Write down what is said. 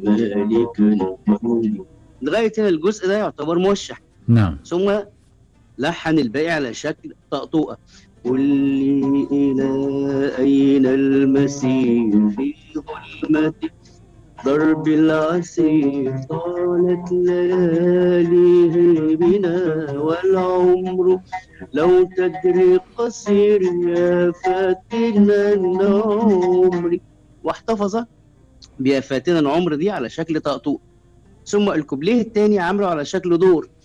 مالك الكون لغايه هنا الجزء ده يعتبر موشح نعم ثم لحن الباقي على شكل طقطوقه قل لي إلى أين المسير في ظلمة ضرب العسير طالت لياليه بنا والعمر لو تدري قصير يا فاتنا العمر واحتفظ بيا فاتنا العمر دي على شكل طقطوق ثم الكوبليه الثاني عمله على شكل دور